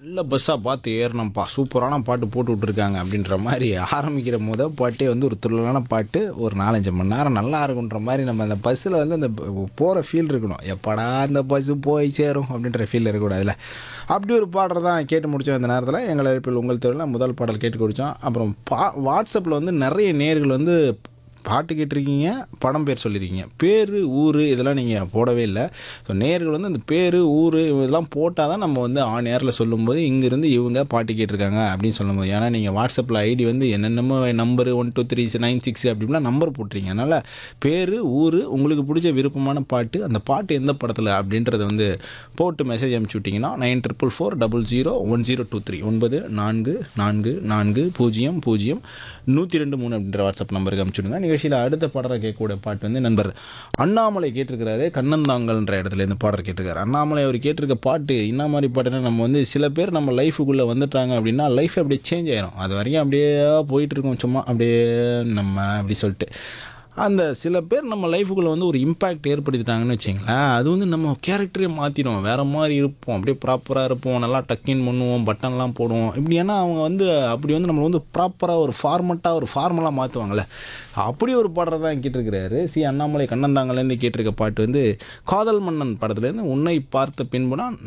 நல்ல பஸ்ஸாக பார்த்து ஏறினோம்ப்பா சூப்பரான பாட்டு போட்டு விட்ருக்காங்க அப்படின்ற மாதிரி ஆரம்பிக்கிற முத பாட்டே வந்து ஒரு துள்ளலான பாட்டு ஒரு நாலஞ்சு மணி நேரம் நல்லா இருக்குன்ற மாதிரி நம்ம அந்த பஸ்ஸில் வந்து அந்த போகிற ஃபீல் இருக்கணும் எப்படா அந்த பஸ்ஸு போய் சேரும் அப்படின்ற ஃபீல் இருக்கக்கூடாதுல அப்படி ஒரு பாடல் தான் கேட்டு முடித்தோம் இந்த நேரத்தில் எங்கள் அழைப்பில் உங்கள் தெருவில் முதல் பாடல் கேட்டு குடித்தோம் அப்புறம் பா வாட்ஸ்அப்பில் வந்து நிறைய நேர்கள் வந்து பாட்டு கேட்டிருக்கீங்க படம் பேர் சொல்லியிருக்கீங்க பேர் ஊர் இதெல்லாம் நீங்கள் போடவே இல்லை ஸோ நேர்கள் வந்து அந்த பேர் ஊர் இதெல்லாம் போட்டால் தான் நம்ம வந்து ஆன் ஏரில் சொல்லும்போது இங்கேருந்து இவங்க பாட்டு கேட்டிருக்காங்க அப்படின்னு சொல்லும்போது ஏன்னா நீங்கள் வாட்ஸ்அப்பில் ஐடி வந்து என்னென்னமோ number one two three nine six அப்படின்லாம் நம்பர் போட்டுறீங்க அதனால் பேர் ஊர் உங்களுக்கு பிடிச்ச விருப்பமான பாட்டு அந்த பாட்டு எந்த படத்தில் அப்படின்றத வந்து போட்டு மெசேஜ் அனுப்பிச்சி விட்டிங்கன்னா nine triple four double zero one zero two three ஒன்பது நான்கு நான்கு நான்கு பூஜ்ஜியம் பூஜ்ஜியம் நூற்றி ரெண்டு மூணு அப்படின்ற வாட்ஸ்அப் நம்பருக்கு அனுப்பிச்சுடுங்க நிகழ்ச்சியில் அடுத்த பாடலை கேட்கக்கூடிய பாட்டு வந்து நண்பர் அண்ணாமலை கேட்டிருக்கிறாரு கண்ணந்தாங்கல்ன்ற இடத்துல இந்த பாடல் கேட்டிருக்காரு அண்ணாமலை அவர் கேட்டிருக்க பாட்டு என்ன மாதிரி பாட்டுன்னா நம்ம வந்து சில பேர் நம்ம லைஃபுக்குள்ளே வந்துட்டாங்க அப்படின்னா லைஃப் அப்படியே சேஞ்ச் ஆயிரும் அது வரைக்கும் அப்படியே போயிட்டு இருக்கோம் சும்மா அப்படியே நம்ம அப்படி சொல்லிட்டு அந்த சில பேர் நம்ம லைஃபுக்குள்ளே வந்து ஒரு இம்பேக்ட் ஏற்படுத்திட்டாங்கன்னு வச்சிங்களேன் அது வந்து நம்ம கேரக்டரே மாற்றிடும் வேறு மாதிரி இருப்போம் அப்படியே ப்ராப்பராக இருப்போம் நல்லா டக்கின் பண்ணுவோம் பட்டன்லாம் போடுவோம் இப்படி ஏன்னா அவங்க வந்து அப்படி வந்து நம்மளை வந்து ப்ராப்பராக ஒரு ஃபார்மட்டாக ஒரு ஃபார்மலாக மாற்றுவாங்கள்ல அப்படி ஒரு பாடுறது தான் கேட்டிருக்கிறாரு சி அண்ணாமலை கண்ணந்தாங்கலேருந்து கேட்டிருக்க பாட்டு வந்து காதல் மன்னன் படத்துலேருந்து உன்னை பார்த்த பின்புனா